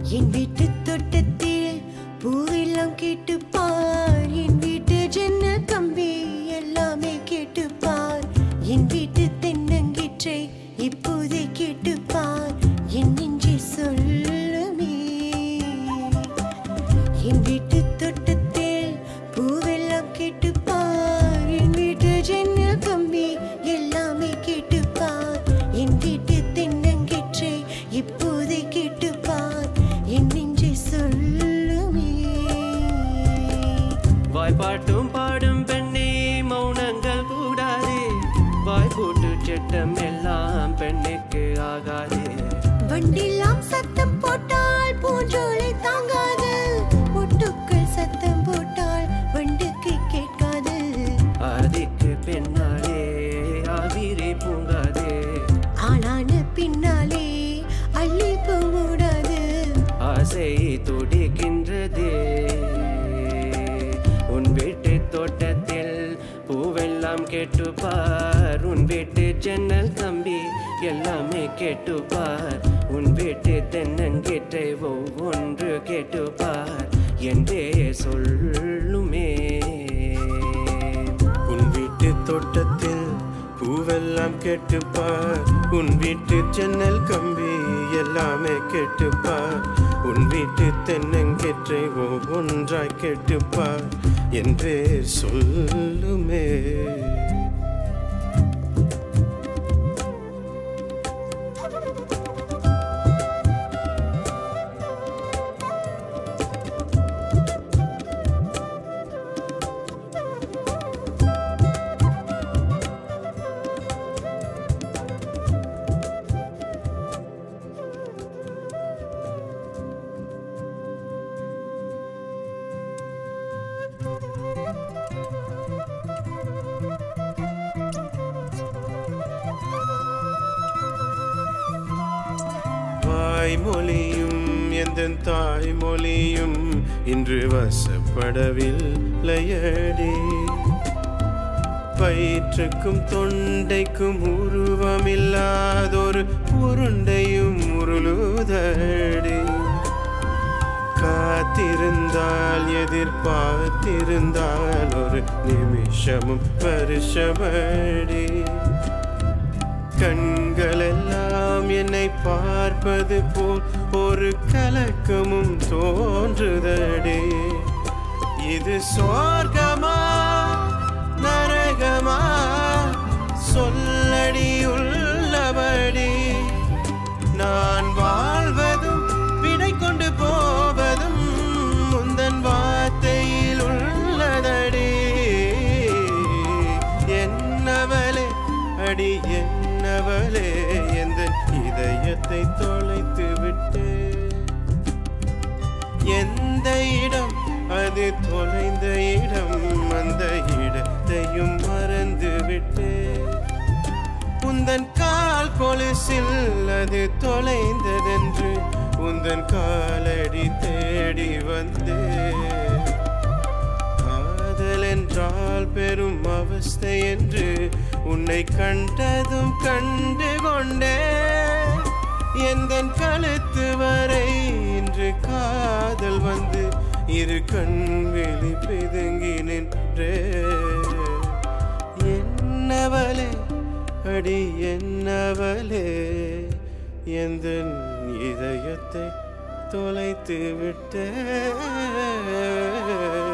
என் வீட்டு தோட்டத்தில் பூவெல்லாம் கேட்டு பார் என் வீட்டு ஜன்னல் கம்பி எல்லாமே கேட்டு பார் என் வீட்டு தென்னங்கீற்றை இப்போதே கேட்டு பார் என் நெஞ்சை சொல்லுமே என் வீட்டு தோட்டத்தில் பூவெல்லாம் கேட்டு பார் என் வீட்டு ஜன்னல் கம்பி எல்லாமே கேட்டு பார் என் வீட்டு தென்னங்கீற்றை இப்போதே கேட்டு பார் என் நெஞ்சை சொல்லுமே வாய்ப்பாட்டும் பாடும் பெண்ணே மௌனங்கள் கூடாதே வாய் போட்டு சட்டம் எல்லாம் பெண்ணுக்கு ஆகாதே வண்டிலாம் சத்தம் போட்டால் பூஞ்சோலை தாங்காது ஒட்டுக்கள் சத்தம் போட்டால் வண்டுக்கு கேட்காது அதுக்கு பின்னாலே ஆவிரே பூங்காதே ஆளான பின்னாலே அள்ளி போடாது ஆசை துடிக்கின்றதே உன் வீட்டு தோட்டத்தில் பூவெல்லாம் கேட்டு பார் உன் வீட்டு ஜன்னல் கம்பி எல்லாமே கேட்டு பார் உன் வீட்டு தென்னங்கீற்றை ஒவ்வொன்று கேட்டு பார் என்றே சொல்லுமே உன் வீட்டு தோட்டத்தில் பூவெல்லாம் கேட்டுப்பார் உன் வீட்டு ஜன்னல் கம்பி எல்லாமே கேட்டுப்பார் உன் வீட்டு தென்னங்கேற்றை ஒவ்வொன்றாய் கேட்டுப்பார் என்றே சொல்லுமே வாய்மொழியும் எந்த தாய்மொழியும் இன்று வசப்படவில்லையடி வயிற்றுக்கும் தொண்டைக்கும் உருவமில்லாதொரு உருண்டையும் உருளுதடி காத்திருந்தால் எதிர்பார்த்திருந்தால் ஒரு நிமிஷமும் வருஷமடி கண்களெல்லாம் என்னை பார்ப்பது போல் ஒரு கலக்கமும் தோன்றுதடே இது சொர்க்கமா நரகமா சொல்லடி உள்ளபடி நான் வாழ்வதும் விடை கொண்டு போவதும் முந்தன் வார்த்தையில் உள்ளதடி என்னவளே அடி என்னவளே எந்த இதயத்தை தொலைத்து விட்டு எந்த இடம் அது தொலைந்த இடம் அந்த இடத்தையும் மறந்து விட்டு உந்தன் கால் கொலுசில் அது தொலைந்ததென்று உந்தன் காலடி தேடி வந்து காதல் என்றால் பெரும் அவஸ்தை என்று உன்னை கண்டதும் கண்டு கொண்டே எந்த கழுத்து வரை இன்று காதல் வந்து இரு கண் வெளி பிதுங்கி நின்றே என்னவளே அடி என்னவளே எந்த இதயத்தை தொலைத்து விட்டே